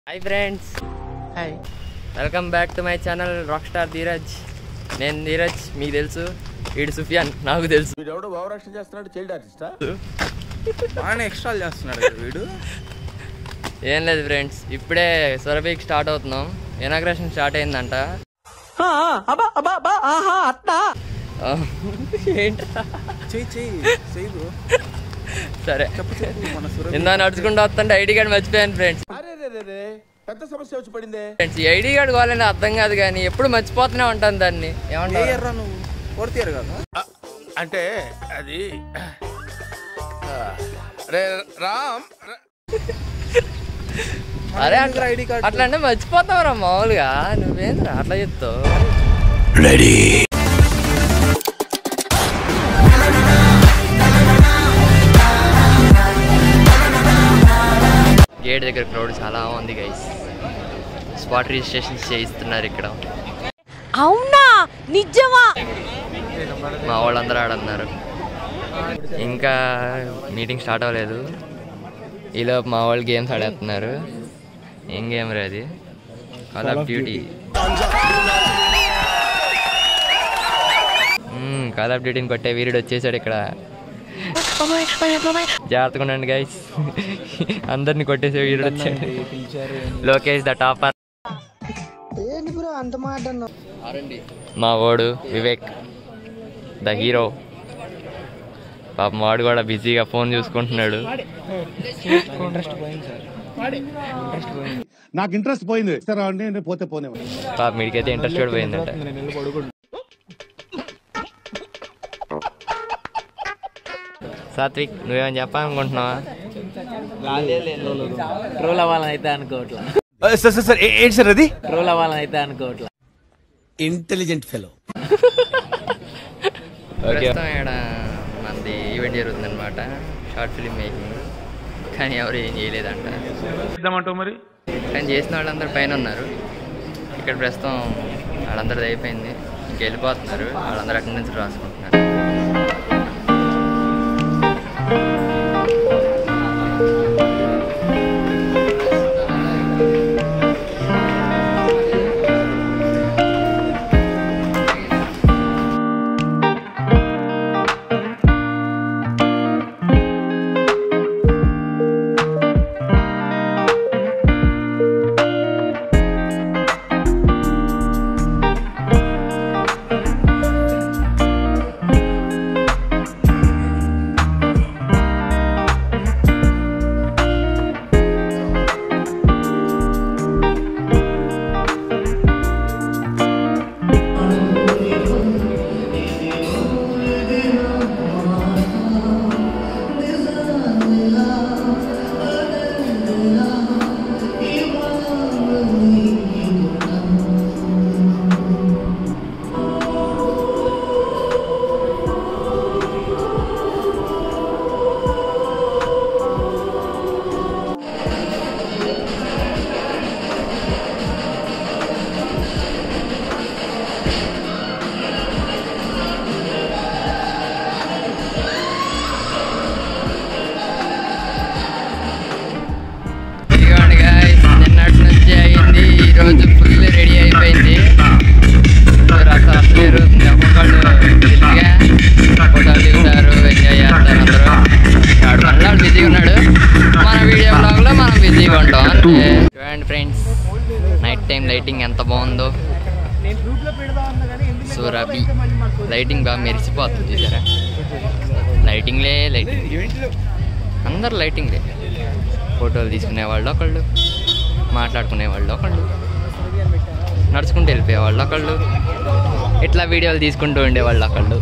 Hi friends hi welcome back to my channel rock star Dheeraj నేను ధీరజ్ మీకు తెలుసు వీడు సుఫియాన్ నాకు తెలుసు వీడెవడో భావరక్షణ చేస్తున్నాడు చైల్డ్ ఆర్టిస్టా బాగానే ఎక్స్ట్రా చేస్తున్నాడు కదా వీడు ఏం లేదు ఫ్రెండ్స్ ఇప్పుడే సొరబీకి స్టార్ట్ అవుతున్నాం ఇనాగ్రేషన్ స్టార్ట్ అయిందంట ఆ, ఏంట్రా చెయ్యి చెయ్యి చెయ్యి సరే చెప్పు చెప్పు మన సురభి ఇందా నడుచుకుంటూ వస్తుంటే ఐడి కార్డ్ మర్చిపోయాను ఫ్రెండ్స్ అరే రే రే రే పెద్ద సమస్య వచ్చి పడిందే ఫ్రెండ్స్ ఈ ఐడి కార్డ్ కావాలని అర్థం కాదు కానీ ఎప్పుడు మర్చిపోతూనే ఉంటాను దాన్ని ఏ ఏమంటారు ఎర్రా నువ్వు ఫోర్త్ ఇయర్ కదా అంటే అది ఆ, రే రామ్ ర- అరే మన అట్లా ఐడి కార్డు అట్లా అంటే మర్చిపోతావురా మామూలుగా నువ్వేంద్రా అట్లా చెప్తావు గేట్ దగ్గర క్రౌడ్ చాలా ఉంది గైస్ స్పాట్ రిజిస్ట్రేషన్ చేయిస్తున్నారు ఇక్కడ అవునా నిజమా మా వాళ్ళందరూ ఆడన్నారు ఇంకా మీటింగ్ స్టార్ట్ అవ్వలేదు ఈలోపు మా వాళ్ళు గేమ్స్ ఆడేస్తున్నారు ఏం గేమ్ రే అది call of duty call of డ్యూటీని కొట్టే వీరుడు వచ్చేసాడు ఇక్కడ జాగ్రత్తగా ఉండండి గైస్ అందరిని కొట్టేసే వీరుడు వచ్చాడు లోకేష్ ద టాపర్ మా ఓడు వివేక్ ద హీరో పాపం వాడు కూడా బిజీగా ఫోన్ చూసుకుంటున్నాడు నాకు ఇంట్రెస్ట్ పోయింది ఇస్తారా అండి నేను పోతే పోనే పాప మీడికైతే ఇంట్రెస్ట్ కూడా పోయిందంట సాత్విక్ నువ్వేమని చెప్పాలనుకుంటున్నావా ట్రోల్ అవ్వాలని అయితే అనుకోవట్లా సార్ సార్ సార్ ఏ- ఏంటి సార్ అది ట్రోల్ అవ్వాలని అయితే అనుకోవట్లా ఇంటెలిజెంట్ ఫెలో ప్రస్తుతం ఇక్కడ మనది ఈవెంట్ జరుగుతుంది అనమాట షార్ట్ ఫిలిం మేకింగ్ కానీ ఎవరు ఏం చేయలేదంట మరి కానీ చేసిన వాళ్ళందరూ పైన ఉన్నారు ఇక్కడ ప్రస్తుతం వాళ్ళందరిది అయిపోయింది ఇంక వెళ్ళిపోతున్నారు వాళ్ళందరూ అటెండెన్స్ రాసుకుంటున్నారు ఇదిగోండి guys, నిన్నటి నుంచి అయింది ఈ రోజు ఫుల్ రెడీ అయిపోయింది చూడు అసలు అసలు జరుగుతుంది ఒక్కొక్కళ్ళు బిజీగా ఫోటోలు దిగుతారు ఎంజాయ్ చేస్తారు అందరూ వాడు మళ్ళీ వాడు బిజీగా ఉన్నాడు మన వీడియో బ్లాగ్ లో మనం బిజీగా ఉంటాం అంతే చూడండి ఫ్రెండ్స్ నైట్ టైం లైటింగ్ ఎంత బాగుందో సూరబి లైటింగ్ బాగా మెరిసిపోతుంది చూసారా లైటింగ్లే లైటింగ్ అందరు లైటింగ్లే ఫోటోలు తీసుకునే వాళ్ళు ఒకళ్ళు మాట్లాడుకునే వాళ్ళు ఒకళ్ళు నడుచుకుంటూ వెళ్ళిపోయే వాళ్ళు ఒకళ్ళు ఇట్లా వీడియోలు తీసుకుంటూ ఉండేవాళ్ళు ఒకళ్ళు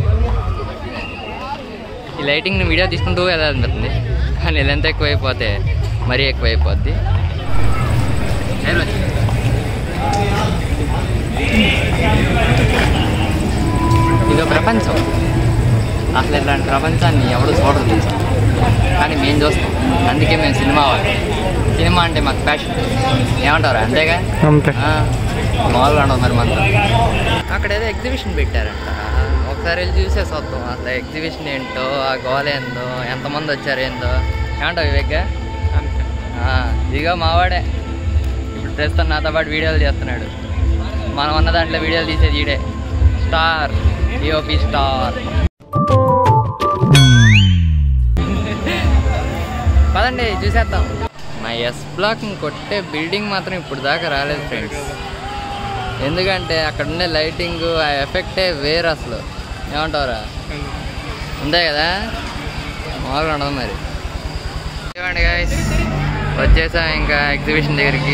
ఈ లైటింగ్ని వీడియో తీసుకుంటూ వెళ్ళాలనిపిస్తుంది కానీ లెంత్ ఎక్కువైపోతే మరీ ఎక్కువైపోద్ది నేను వచ్చి- ఇదో ప్రపంచం అసలు ఇలాంటి ప్రపంచాన్ని ఎవడు చూడరు తెలుసా కానీ మేము చూస్తాం అందుకే మేము సినిమా వాళ్ళు సినిమా అంటే మాకు ప్యాషన్ ఏమంటారు అంతేగా ఆ, మామూలుగా ఉండదు మరి మనతో అక్కడ ఏదో ఎగ్జిబిషన్ పెట్టారంట ఒకసారి వెళ్ళి చూసేసి వద్దాం అసలు ఎగ్జిబిషన్ ఏంటో ఆ గోల ఏందో ఎంతమంది వచ్చారు ఏందో ఏమంటావు వివేక్ ఇదిగో మావాడే ప్రస్తుతం నాతో పాటు వీడియోలు చేస్తున్నాడు మనం ఉన్న దాంట్లో వీడియోలు తీసేది ఈడే స్టార్ ఈఓపి స్టార్ పదండి చూసేద్దాం మా ఎస్ బ్లాక్ కొట్టే బిల్డింగ్ మాత్రం ఇప్పుడు దాకా రాలేదు ఫ్రెండ్స్ ఎందుకంటే అక్కడ ఉండే లైటింగ్ ఆ ఎఫెక్టే వేరు అసలు ఏమంటావురా ఉందే కదా మామూలుగా ఉండదు మరి ఇవ్వండి గాయస్ వచ్చేసాం ఇంకా ఎగ్జిబిషన్ దగ్గరికి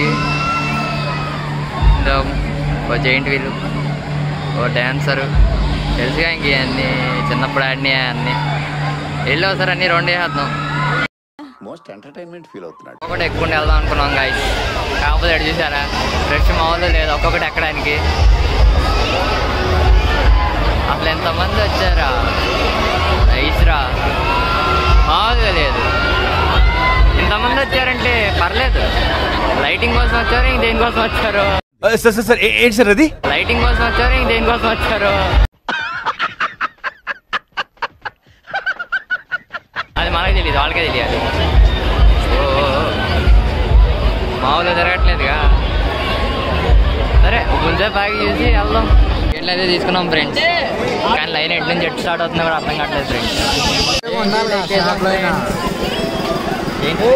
ఇదో ఓ జైంట్ వీలు ఓ డ్యాన్సరు తెలుసుగా ఇంక అన్నీ చిన్నప్పుడు ఆడినాయి అన్నీ వెళ్ళి ఒకసారి అన్నీ రెండు వేసేద్దాం మోస్ట్ ఎంటర్టైన్మెంట్ ఫీల్ అవుతున్నాడు ఒకటి ఎక్కువ వెళ్దాం అనుకున్నాం గాయస్ కాకపోతే అటు చూసారా ఫ్రెష్ మామూలు లేదు ఒక్కొక్కటి ఎక్కడానికి అసలు ఎంతమంది వచ్చారా రైస్రా మామూలుగా లేదు ఇంతమంది వచ్చారంటే పర్లేదు లైటింగ్ కోసం వచ్చారు ఇంక దేనికోసం వచ్చారు సార్ సార్ సార్ ఏ- ఏంటి సార్ అది లైటింగ్ కోసం వచ్చారు ఇంక దేనికోసం వచ్చారు అది మనకి తెలియదు వాళ్ళకే తెలియాలి ఓ ఓ, ఓ. మామూలుగా జరగట్లేదుగా సరే కొంచెం బాగా చూసి వెళ్దాం ఎట్లా అయితే తీసుకున్నాం ఫ్రెండ్స్ కానీ లైన్ ఎటు నుంచి ఎటు స్టార్ట్ అవుతుందో కూడా అర్థం కావట్లేదు ఫ్రెండ్స్ ఏంటి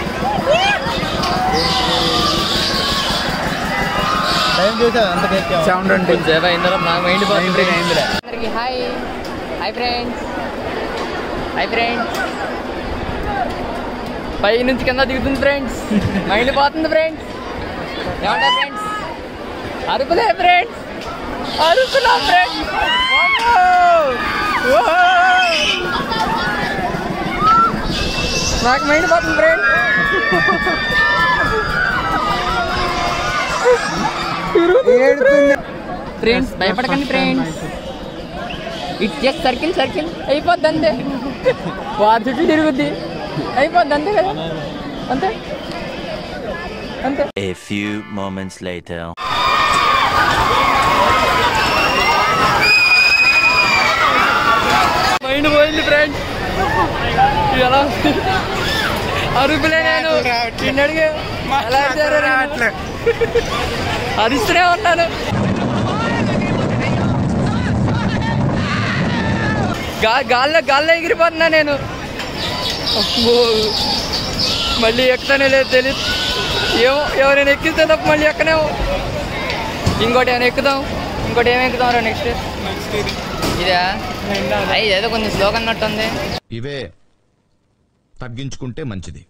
సౌండ్ అంటే కొంచెంసేపు అయిన తర్వాత నాకు మైండ్ పోతుంది అందరికి hi hi friends hi friends పై నుంచి కింద దిగుతుంది ఫ్రెండ్స్ మైండ్ పోతుంది ఫ్రెండ్స్ ఏమంటారు ఫ్రెండ్స్ అరుపులే ఫ్రెండ్స్ అరుపులా ఫ్రెండ్స్ నాకు మైండ్ పోతుంది ఫ్రెండ్స్ ఫ్రెండ్స్ భయపడకండి friends it just circle circle అయిపోద్ది అంతే వారి చుట్టూ తిరుగుద్ది అయిపోద్ది అంతే కదా అంతే అంతే A few moments later. Mind పోయింది ఫ్రెండ్స్ ఎలా ఉంది? అరుపులే నేను నిన్ను అడిగే ఎలా అరిచారో నేను. అరిస్తూనే ఉన్నాను గా గాల్లో గాల్లో ఎగిరిపోతున్నా నేను అమ్మో. మళ్ళీ ఎక్కుతానే లేదు తెలియదు ఏమో ఎవరైనా ఎక్కిస్తే తప్ప మళ్ళీ ఎక్కనేమో ఇంకోటి ఏమైనా ఎక్కుదాం ఇంకోటి ఏమి ఎక్కుదాం రా నెక్స్ట్ ఇదా అయ్యి ఏదో కొంచెం స్లోగా అన్నట్టుంది ఇవే తగ్గించుకుంటే మంచిది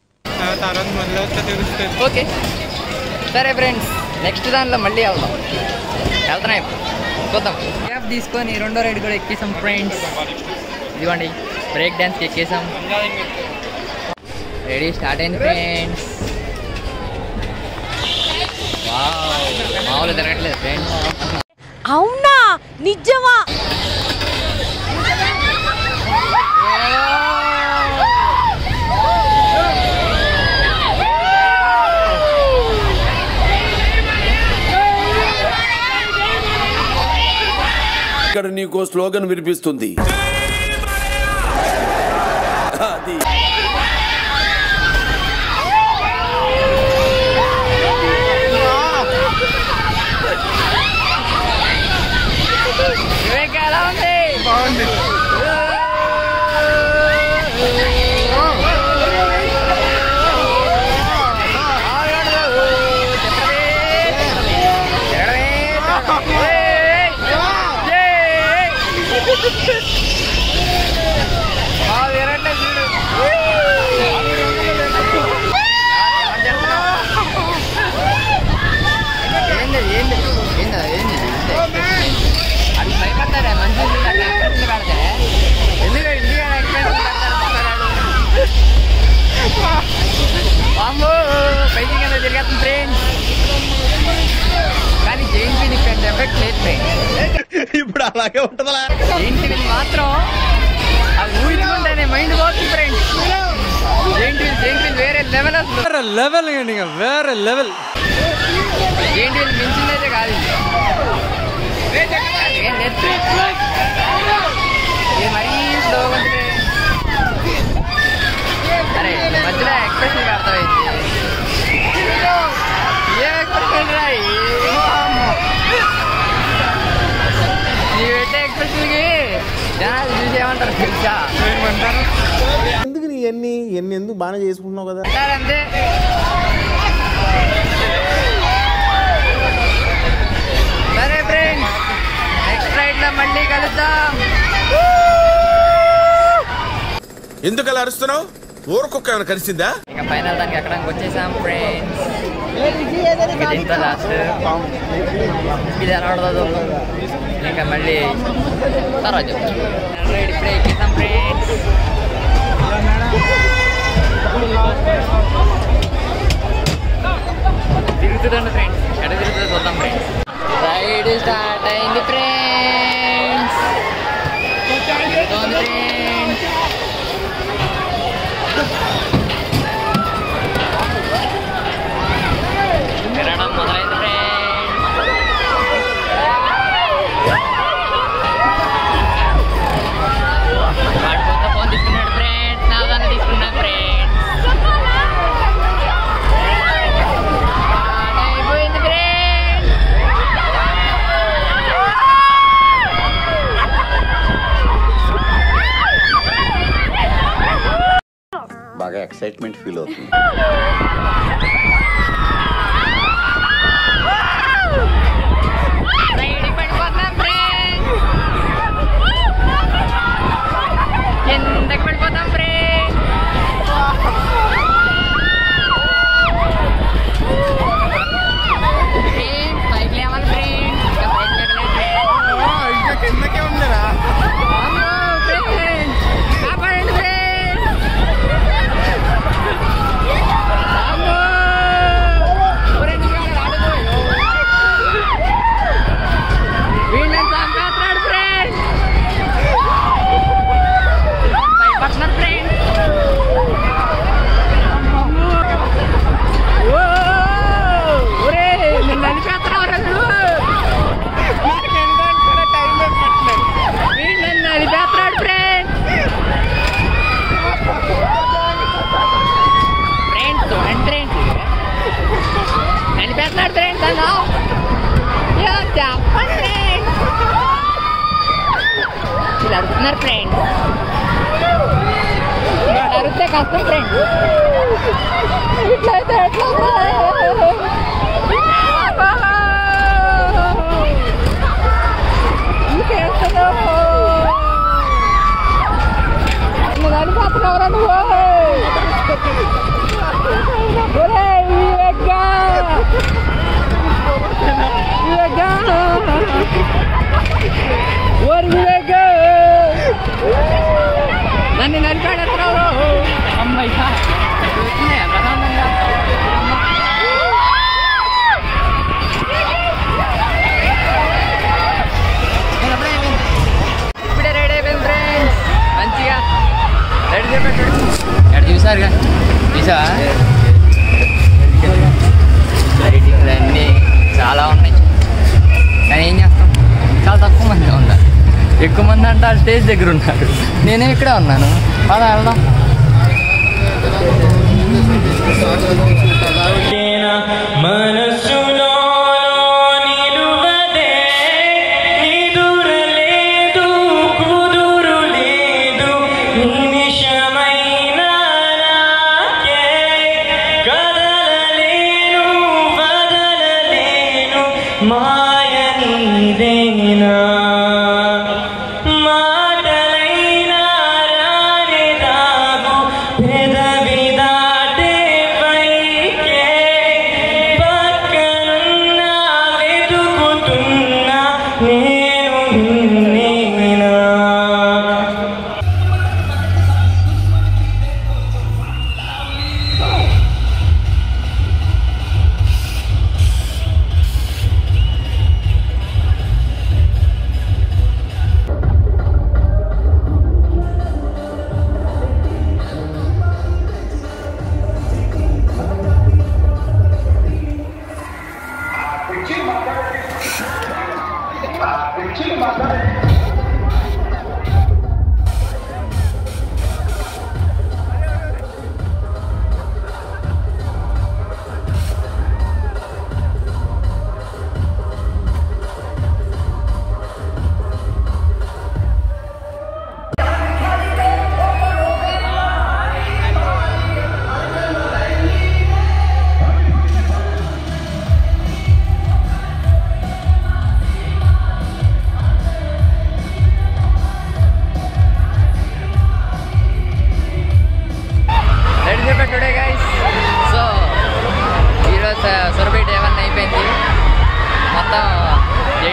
ఓకే సరే ఫ్రెండ్స్ నెక్స్ట్ దాంట్లో మళ్ళీ వెళ్దాం వెళ్తున్నాయి చూద్దాం క్యాబ్ తీసుకొని రెండో రైడ్ కూడా ఎక్కేసాం ఫ్రెండ్స్ ఇదిగోండి బ్రేక్ డ్యాన్స్కి ఎక్కేసాం రెడీ స్టార్ట్ అయింది ఫ్రెండ్స్ మామూలు తిరగట్లేదు ఫ్రెండ్స్ అవునా నిజమా ఇక్కడ నీకు స్లోగన్ వినిపిస్తుంది అది వివేక్ ఎలా ఉంది బాగుంది ఏంది ఏంది ఏంది ఏంది అది భయపడతాడే మంచి ఎక్స్ప్రెషన్ పెడితే ఎందుకు ఇండియా ఎక్స్ప్రెషన్ పెడతాడు బాంబు పైకి కింద తిరిగేస్తుంది ఫ్రెండ్స్ కానీ జైంట్ వీల్ ఇక్కడ ఎఫెక్ట్ లేదు ఫ్రెండ్స్ ఇప్పుడు అలాగే ఉంటుందా జైంట్ వీల్ మాత్రం అది ఊహించుకుంటేనే మైండ్ పోతుంది friends giant wheel giant wheel వేరే లెవెల్ అసలు వేరే లెవెల్ అండి వేరే లెవెల్ జైంట్ వీల్ మించిందైతే కాదు ఇది. ఏం లేదు ఇది మరీ స్లోగా ఉంది అరే మధ్యలో ఎక్స్ప్రెషన్ పెడతావు ఏంటి? ఏం ఎక్స్ప్రెషన్ జనాలు చూసి ఏమంటారు తెలుసా ఎందుకు నీ ఎన్ని ఎన్ని ఎందుకు బాగానే చేసుకుంటున్నావు కదా అంటారు అంతే సరే ఫ్రెండ్స్ నెక్స్ట్ రైడ్ లో మళ్ళీ కలుద్దాం ఎందుకు అలా అరుస్తున్నావు ఊరకొక్క ఏమైనా కలిసిందా ఇక ఫైనల్ దానికి ఎక్కడానికి వచ్చేసాం ఫ్రెండ్స్ ఇది ఇంత లాస్ట్ ఇది ఎలా ఉండదు ఇంకా మళ్ళీ తర్వాత చెప్తాను రైడ్ ఇప్పుడే ఎక్కేసాం ఫ్రెండ్స్ తిరుగుతుందండి ఫ్రెండ్స్ ఎక్కడ తిరుగుతుందో చూద్దాం ఫ్రెండ్స్ రైడ్ స్టార్ట్ అయింది ఫ్రెండ్స్ ఫ్రెండ్స్ తిరగడం మొదలైంది ఫ్రెండ్స్ వాడి కొంత ఫోన్ తీసుకున్నాడు ఫ్రెండ్స్ నా దాన్ని తీసుకున్నా ఫ్రెండ్స్ అయిపోయింది ఫ్రెండ్స్ బాగా ఎక్సైట్మెంట్ ఫీల్ అవుతుంది రైడ్ పడిపోతున్నాం ఫ్రెండ్స్ కిందకి పడిపోతాం ఫ్రెండ్స్ ఫ్రెండ్స్ పైకి లేవాలి ఫ్రెండ్స్ ఇంకా పైకి ఎక్కలేదు ఇంకా కిందకే ఉందిరా అమ్మో ఫ్రెండ్స్ కాపాడండి ఫ్రెండ్స్ అమ్మో ఫ్రెండ్స్ ఇక్కడ ఆడుకో వీళ్ళని చంపేస్తున్నాడు ఫ్రెండ్స్ భయపడుతున్నారు ఫ్రెండ్స్ ఒరే నిన్ను నలిపేస్తున్నావు వీడు నన్ను నలిపేస్తున్నాడు ఫ్రెండ్స్ ఫ్రెండ్స్ చూడండి ఫ్రెండ్స్ నలిపేస్తున్నాడు ఫ్రెండ్స్ అన్నా చెప్పండి ఫ్రెండ్స్ వీళ్ళు అడుగుతున్నారు ఫ్రెండ్స్ అడిగితే కష్టం ఫ్రెండ్స్ ఇట్లయితే ఎట్లా ఇంకేస్తున్నావు నువ్వు నలిపోతున్నావురా నువ్వు ఒరేయ్, వివేక్గా! వివేక్గా! ఓరి వివేక్గా! నన్ను నలిపాడెత్తున్నావు అమ్మాయి ప్రశాంతంగా ఇప్పుడే రెడీ అయిపోయింది ఫ్రెండ్స్ మంచిగా రెడీ చేపెట్టాడు ఎక్కడ చూసారుగా చూసావా లైటింగ్లు అన్నీ చాలా ఉన్నాయి కానీ ఏం చేస్తాం చాలా తక్కువ మంది ఉన్నారు ఎక్కువ మంది అంటే ఆ స్టేజ్ దగ్గర ఉన్నారు నేనే ఇక్కడే ఉన్నాను పద వెళ్దాం మనసులో నిలువదే నిదురలేదు కుదురు లేదు నిమిషమైన నాకే కదలలేను వదలలేను మాయ నీదేనా మాటలైనా రాని దాగు పెదవి దాటే పైకే పక్కనున్నా వెతుకుతున్నా నేను నిన్నేనా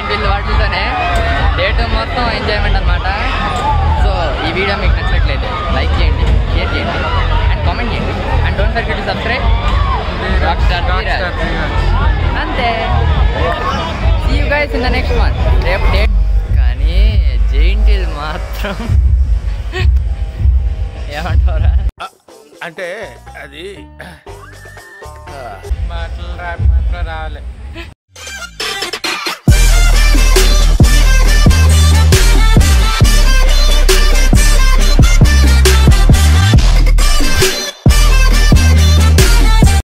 వీళ్ళు వాటితోనే డేట్ మొత్తం ఎంజాయ్మెంట్ అనమాట సో ఈ వీడియో మీకు నచ్చినట్లయితే లైక్ చేయండి షేర్ చేయండి అండ్ కామెంట్ చేయండి and don't forget to subscribe rock star అంతే see you guys in the next one రేపు డేట్ కానీ జైంటిల్ మాత్రం ఏమంటారా అంటే అది మాటలు రా మాటలు రావాలి